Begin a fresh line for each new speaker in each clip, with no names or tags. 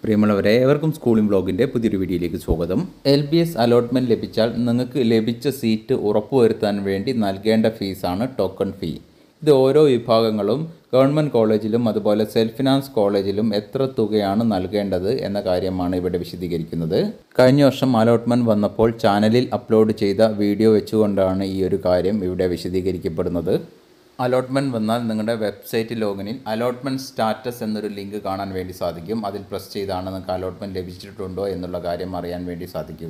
പ്രിയമുള്ളവരെ ഏവർക്കും സ്കൂളിംഗ് ബ്ലോഗിൻ്റെ പുതിയൊരു വീഡിയോയിലേക്ക് സ്വാഗതം എൽ ബി എസ് അലോട്ട്മെൻറ്റ് ലഭിച്ചാൽ നിങ്ങൾക്ക് ലഭിച്ച സീറ്റ് ഉറപ്പുവരുത്താൻ വേണ്ടി നൽകേണ്ട ഫീസാണ് ടോക്കൺ ഫീ ഇത് ഓരോ വിഭാഗങ്ങളും ഗവൺമെൻറ് കോളേജിലും അതുപോലെ സെൽഫ് ഫിനാൻസ് കോളേജിലും എത്ര തുകയാണ് നൽകേണ്ടത് എന്ന കാര്യമാണ് ഇവിടെ വിശദീകരിക്കുന്നത് കഴിഞ്ഞ വർഷം അലോട്ട്മെൻറ്റ് വന്നപ്പോൾ ചാനലിൽ അപ്ലോഡ് ചെയ്ത വീഡിയോ വെച്ചുകൊണ്ടാണ് ഈ ഒരു കാര്യം ഇവിടെ വിശദീകരിക്കപ്പെടുന്നത് അലോട്ട്മെൻറ്റ് വന്നാൽ നിങ്ങളുടെ വെബ്സൈറ്റ് ലോഗിനിൽ അലോട്ട്മെൻറ്റ് സ്റ്റാറ്റസ് എന്നൊരു ലിങ്ക് കാണാൻ വേണ്ടി സാധിക്കും അതിൽ പ്രസ് ചെയ്താണ് നിങ്ങൾക്ക് അലോട്ട്മെൻറ്റ് ലഭിച്ചിട്ടുണ്ടോ എന്നുള്ള കാര്യം അറിയാൻ വേണ്ടി സാധിക്കുക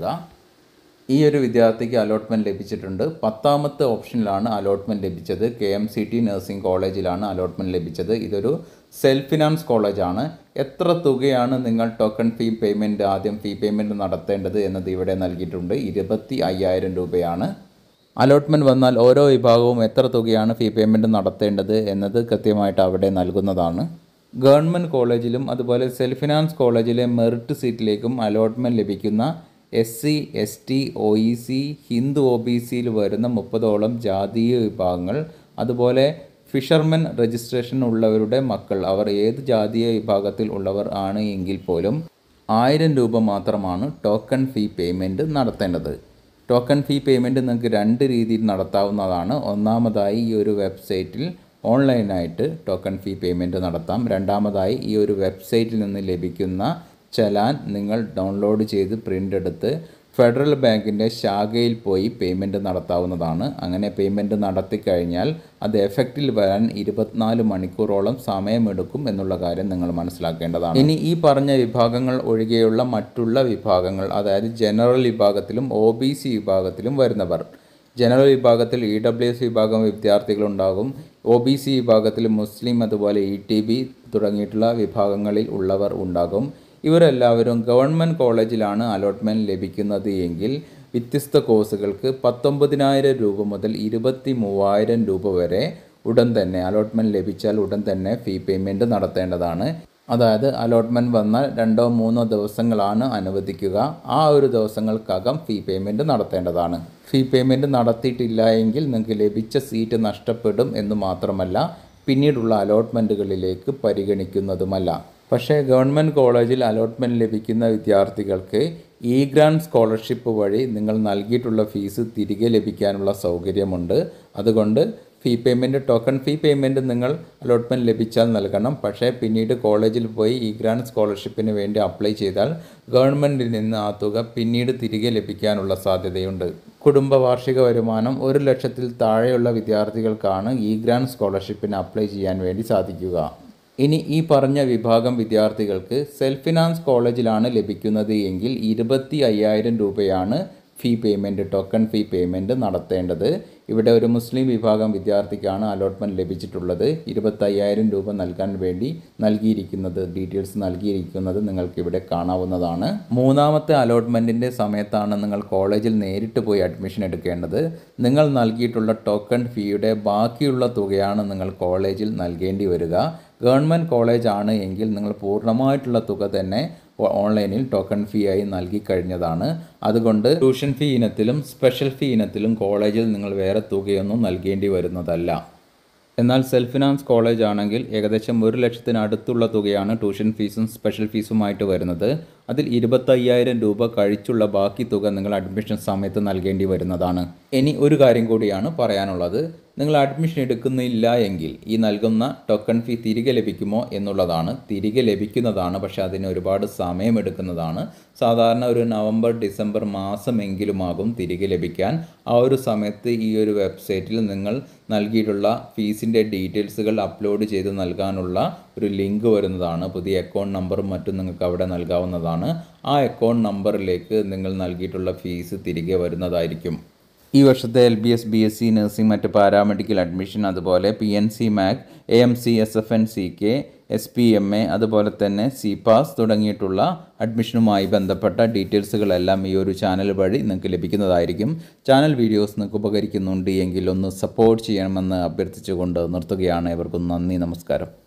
ഈ ഒരു വിദ്യാർത്ഥിക്ക് അലോട്ട്മെൻറ്റ് ലഭിച്ചിട്ടുണ്ട് പത്താമത്തെ ഓപ്ഷനിലാണ് അലോട്ട്മെൻറ്റ് ലഭിച്ചത് K M C T nursing കോളേജിലാണ് അലോട്ട്മെൻറ്റ് ലഭിച്ചത് ഇതൊരു സെൽഫ് ഫിനാൻസ് കോളേജാണ് എത്ര തുകയാണ് നിങ്ങൾ ടോക്കൺ ഫീ പേയ്മെൻറ്റ് ആദ്യം ഫീ പേയ്മെൻറ്റ് നടത്തേണ്ടത് എന്നത് ഇവിടെ നൽകിയിട്ടുണ്ട് ഇരുപത്തി അയ്യായിരം രൂപയാണ് അലോട്ട്മെൻറ്റ് വന്നാൽ ഓരോ വിഭാഗവും എത്ര തുകയാണ് ഫീ പേയ്മെൻറ്റ് നടത്തേണ്ടത് എന്നത് കൃത്യമായിട്ട് അവിടെ നൽകുന്നതാണ് ഗവൺമെൻറ് കോളേജിലും അതുപോലെ സെൽഫ് ഫിനാൻസ് കോളേജിലെ മെറിറ്റ് സീറ്റിലേക്കും അലോട്ട്മെൻറ്റ് ലഭിക്കുന്ന S C S T O E C Hindu O B സിയിൽ വരുന്ന മുപ്പതോളം ജാതീയ വിഭാഗങ്ങൾ അതുപോലെ ഫിഷർമെൻ രജിസ്ട്രേഷൻ ഉള്ളവരുടെ മക്കൾ അവർ ഏത് ജാതീയ വിഭാഗത്തിൽ ഉള്ളവർ ആണ് എങ്കിൽ പോലും ആയിരം രൂപ മാത്രമാണ് ടോക്കൺ ഫീ പേയ്മെൻറ്റ് നടത്തേണ്ടത് ടോക്കൺ ഫീ പേയ്മെൻറ്റ് നിങ്ങൾക്ക് രണ്ട് രീതിയിൽ നടത്താവുന്നതാണ് ഒന്നാമതായി ഈ ഒരു വെബ്സൈറ്റിൽ ഓൺലൈനായിട്ട് ടോക്കൺ ഫീ പേയ്മെൻറ്റ് നടത്താം രണ്ടാമതായി ഈ ഒരു വെബ്സൈറ്റിൽ നിന്ന് ലഭിക്കുന്ന ചലാൻ നിങ്ങൾ ഡൗൺലോഡ് ചെയ്ത് പ്രിൻ്റ് എടുത്ത് ഫെഡറൽ ബാങ്കിൻ്റെ ശാഖയിൽ പോയി പേയ്മെൻറ്റ് നടത്താവുന്നതാണ് അങ്ങനെ പേയ്മെൻറ്റ് നടത്തി കഴിഞ്ഞാൽ അത് എഫക്റ്റിൽ വരാൻ ഇരുപത്തിനാല് മണിക്കൂറോളം സമയമെടുക്കും എന്നുള്ള കാര്യം നിങ്ങൾ മനസ്സിലാക്കേണ്ടതാണ് ഇനി ഈ പറഞ്ഞ വിഭാഗങ്ങൾ ഒഴികെയുള്ള മറ്റുള്ള വിഭാഗങ്ങൾ അതായത് ജനറൽ വിഭാഗത്തിലും ഒ ബി സി വിഭാഗത്തിലും വരുന്നവർ ജനറൽ വിഭാഗത്തിൽ ഇ ഡബ്ല്യു എസ് വിഭാഗം വിദ്യാർത്ഥികളുണ്ടാകും ഒ ബി സി വിഭാഗത്തിൽ മുസ്ലിം അതുപോലെ ഇ ടി ബി തുടങ്ങിയിട്ടുള്ള വിഭാഗങ്ങളിൽ ഉള്ളവർ ഉണ്ടാകും ഇവരെല്ലാവരും ഗവൺമെൻറ് കോളേജിലാണ് അലോട്ട്മെൻറ്റ് ലഭിക്കുന്നത് എങ്കിൽ വ്യത്യസ്ത കോഴ്സുകൾക്ക് പത്തൊമ്പതിനായിരം രൂപ മുതൽ ഇരുപത്തി മൂവായിരം രൂപ വരെ ഉടൻ തന്നെ അലോട്ട്മെൻറ്റ് ലഭിച്ചാൽ ഉടൻ തന്നെ ഫീ പേയ്മെൻറ്റ് നടത്തേണ്ടതാണ് അതായത് അലോട്ട്മെൻറ്റ് വന്നാൽ രണ്ടോ മൂന്നോ ദിവസങ്ങളാണ് അനുവദിക്കുക ആ ഒരു ദിവസങ്ങൾക്കകം ഫീ പേയ്മെൻറ്റ് നടത്തേണ്ടതാണ് ഫീ പേയ്മെൻറ്റ് നടത്തിയിട്ടില്ല എങ്കിൽ നിങ്ങൾക്ക് ലഭിച്ച സീറ്റ് നഷ്ടപ്പെടും എന്ന് മാത്രമല്ല പിന്നീടുള്ള അലോട്ട്മെൻറ്റുകളിലേക്ക് പരിഗണിക്കുന്നതുമല്ല പക്ഷേ ഗവൺമെൻറ് കോളേജിൽ അലോട്ട്മെൻറ്റ് ലഭിക്കുന്ന വിദ്യാർത്ഥികൾക്ക് ഇ ഗ്രാൻഡ് സ്കോളർഷിപ്പ് വഴി നിങ്ങൾ നൽകിയിട്ടുള്ള ഫീസ് തിരികെ ലഭിക്കാനുള്ള സൗകര്യമുണ്ട് അതുകൊണ്ട് fee payment token fee payment നിങ്ങൾ അലോട്ട്മെൻറ്റ് ലഭിച്ചാൽ നൽകണം പക്ഷേ പിന്നീട് കോളേജിൽ പോയി ഇ ഗ്രാൻഡ് സ്കോളർഷിപ്പിന് വേണ്ടി അപ്ലൈ ചെയ്താൽ ഗവൺമെൻറ്റിൽ നിന്ന് ആ തുക പിന്നീട് തിരികെ ലഭിക്കാനുള്ള സാധ്യതയുണ്ട് കുടുംബ വാർഷിക വരുമാനം ഒരു ലക്ഷത്തിൽ താഴെയുള്ള വിദ്യാർത്ഥികൾക്കാണ് ഇ ഗ്രാൻഡ് സ്കോളർഷിപ്പിന് അപ്ലൈ ചെയ്യാൻ വേണ്ടി സാധിക്കുക ഇനി ഈ പറഞ്ഞ വിഭാഗം വിദ്യാർത്ഥികൾക്ക് സെൽഫ് ഫിനാൻസ് കോളേജിലാണ് ലഭിക്കുന്നത് എങ്കിൽ ഇരുപത്തി അയ്യായിരം രൂപയാണ് fee payment token fee payment നടത്തേണ്ടത് ഇവിടെ ഒരു മുസ്ലിം വിഭാഗം വിദ്യാർത്ഥിക്കാണ് അലോട്ട്മെൻറ്റ് ലഭിച്ചിട്ടുള്ളത് ഇരുപത്തയ്യായിരം രൂപ നൽകാൻ വേണ്ടി നൽകിയിരിക്കുന്നത് ഡീറ്റെയിൽസ് നൽകിയിരിക്കുന്നത് നിങ്ങൾക്ക് ഇവിടെ കാണാവുന്നതാണ് മൂന്നാമത്തെ അലോട്ട്മെൻറ്റിൻ്റെ സമയത്താണ് നിങ്ങൾ കോളേജിൽ നേരിട്ട് പോയി അഡ്മിഷൻ എടുക്കേണ്ടത് നിങ്ങൾ നൽകിയിട്ടുള്ള ടോക്കൺ ഫീയുടെ ബാക്കിയുള്ള തുകയാണ് നിങ്ങൾ കോളേജിൽ നൽകേണ്ടി വരിക ഗവൺമെൻറ് കോളേജ് ആണ് എങ്കിൽ നിങ്ങൾ പൂർണ്ണമായിട്ടുള്ള തുക തന്നെ ഓൺലൈനിൽ ടോക്കൺ ഫീ ആയി നൽകി കഴിഞ്ഞതാണ് അതുകൊണ്ട് ട്യൂഷൻ ഫീ ഇനത്തിലും സ്പെഷ്യൽ ഫീ ഇനത്തിലും കോളേജിൽ നിങ്ങൾ വേറെ തുകയൊന്നും നൽകേണ്ടി വരുന്നതല്ല എന്നാൽ സെൽഫ് ഫിനാൻസ് കോളേജ് ആണെങ്കിൽ ഏകദേശം ഒരു ലക്ഷത്തിന് അടുത്തുള്ള തുകയാണ് ട്യൂഷൻ ഫീസും സ്പെഷ്യൽ ഫീസുമായിട്ട് വരുന്നത് അതിൽ ഇരുപത്തയ്യായിരം രൂപ കഴിച്ചുള്ള ബാക്കി തുക നിങ്ങൾ അഡ്മിഷൻ സമയത്ത് നൽകേണ്ടി വരുന്നതാണ് ഇനി ഒരു കാര്യം കൂടിയാണ് പറയാനുള്ളത് നിങ്ങൾ അഡ്മിഷൻ എടുക്കുന്നില്ല എങ്കിൽ ഈ നൽകുന്ന ടോക്കൺ ഫീ തിരികെ ലഭിക്കുമോ എന്നുള്ളതാണ് തിരികെ ലഭിക്കുന്നതാണ് പക്ഷേ അതിന് ഒരുപാട് സമയമെടുക്കുന്നതാണ് സാധാരണ ഒരു നവംബർ ഡിസംബർ മാസമെങ്കിലുമാകും തിരികെ ലഭിക്കാൻ ആ ഒരു സമയത്ത് ഈ ഒരു വെബ്സൈറ്റിൽ നിങ്ങൾ നൽകിയിട്ടുള്ള ഫീസിൻ്റെ ഡീറ്റെയിൽസുകൾ അപ്ലോഡ് ചെയ്ത് നൽകാനുള്ള ഒരു ലിങ്ക് വരുന്നതാണ് പുതിയ അക്കൗണ്ട് നമ്പറും മറ്റും നിങ്ങൾക്ക് അവിടെ നൽകാവുന്നതാണ് ആ അക്കൗണ്ട് നമ്പറിലേക്ക് നിങ്ങൾ നൽകിയിട്ടുള്ള ഫീസ് തിരികെ വരുന്നതായിരിക്കും ഈ വർഷത്തെ L B S B S C nursing മറ്റ് പാരാമെഡിക്കൽ അഡ്മിഷൻ അതുപോലെ പി എൻ സി മാക് A M C S F N C K S P M A അതുപോലെ തന്നെ സി പാസ് തുടങ്ങിയിട്ടുള്ള അഡ്മിഷനുമായി ബന്ധപ്പെട്ട ഡീറ്റെയിൽസുകളെല്ലാം ഈ ഒരു ചാനൽ വഴി നിങ്ങൾക്ക് ലഭിക്കുന്നതായിരിക്കും ചാനൽ വീഡിയോസ് നിങ്ങൾക്ക് ഉപകരിക്കുന്നുണ്ട് എങ്കിൽ ഒന്ന് സപ്പോർട്ട് ചെയ്യണമെന്ന് അഭ്യർത്ഥിച്ചുകൊണ്ട് നിർത്തുകയാണ് ഇവർക്കും നന്ദി നമസ്കാരം